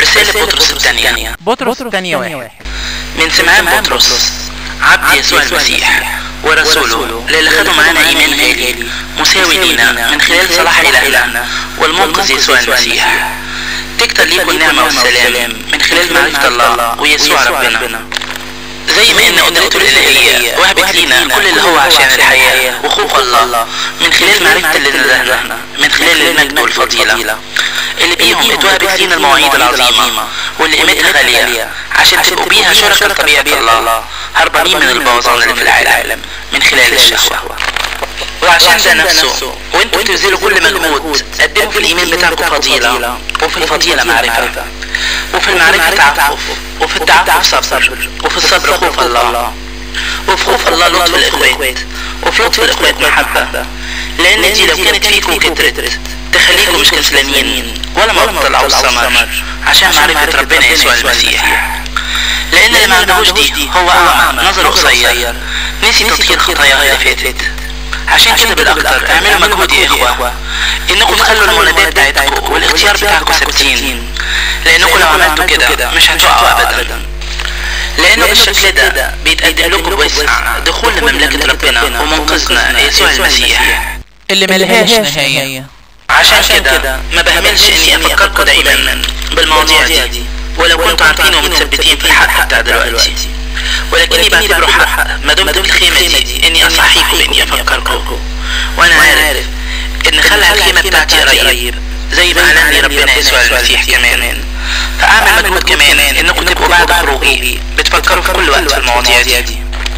رسالة بطرس الثانية بطرس الثانية واحد من سمعان بطرس عبد يسوع المسيح ورسوله للي خدوا معانا إيمان غالي مساوي لينا من خلال صلاح إلهنا والمنقذ يسوع المسيح تكتر ليكم النعمة والسلام من خلال معرفة الله ويسوع ربنا زي ما ان قدرته الالهيه وهبت لينا كل اللي هو عشان الحياه وخوف الله من خلال معرفه اللي ندهنا من خلال المجد والفضيله اللي بيهم اتوهبت لينا المواعيد العظيمه واللي قيمتها غاليه عشان تبقوا بيها شركاء طبيعه الله هربانين من البوظان اللي في العالم من خلال الشهوه وعشان ده نفسه وانتوا بتبذلوا كل مجهود قدموا في الايمان بتاعكم فضيله وفي الفضيله معرفه وفي المعرفه تعفف وفي التعفف صبر وفي الصبر خوف الله وفي خوف الله لطف الاخوات وفي لطف الاخوات محبه لان دي لو كانت فيكم كترت تخليكم مش كسلانين ولا ما بتطلعوا الثمر عشان معرفه ربنا يسوع المسيح لان اللي ما عندهوش دي هو اعمى نظره قصير نسي تطهير خطاياه اللي فاتت عشان كده بالاكتر اعملوا مجهود يا اخوة انكم تخلوا المنادات بتاعتكم والاختيار بتاعكم ثابتين لانكم لو عملتوا كده مش هتقعوا ابدا لانه بالشكل ده بيتقدم لكم بوسع دخول لمملكة ربنا ومنقذنا يسوع المسيح اللي ملهاش نهاية عشان كده ما بهملش اني افكركم دايما بالمواضيع دي ولو كنتوا عارفين ومتثبتين في الحق بتاع دلوقتي ولكني بعتبره حق ما دمت في الخيمة دي اني اصحيكم اني افكركم وانا عارف ان خلع الخيمة بتاعتي قريب زي ما اعلن لي ربنا يسوع المسيح كمان فاعمل مجهود كمان انكم تبقوا بعد خروجي بتفكروا في كل وقت في المواضيع دي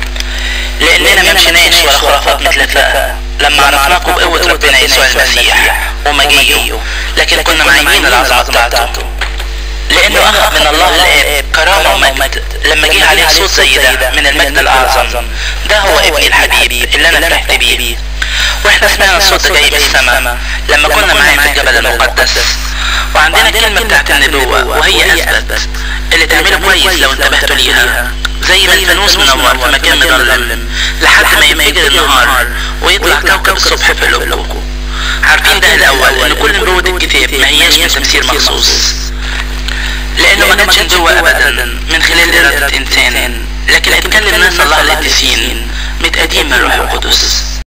لاننا ما مشيناش ولا خرافات متلفقة لما عرفناكم بقوة ربنا يسوع المسيح ومجيئه لكن كنا معينين العظمة بتاعته لانه اخذ من الله الاب كرامه ومجد لما جه عليه صوت زي ده من المجد الاعظم ده هو ابني الحبيب اللي انا فرحت بيه واحنا سمعنا الصوت ده جاي من السماء لما كنا معاه في الجبل المقدس وعندنا الكلمه بتاعت النبوه وهي اثبت اللي تعمله كويس لو انتبهتوا ليها زي ما الفانوس منور في مكان مظلم لحد ما ينفجر النهار ويطلع كوكب الصبح في قلوبكم عارفين ده الاول ان كل نبوه الكتاب ما هياش من تفسير مخصوص لانه ما كانش نبوة ابدا من خلال ارادة انسان لكن اتكلم ناس الله القديسين متأدين من الروح القدس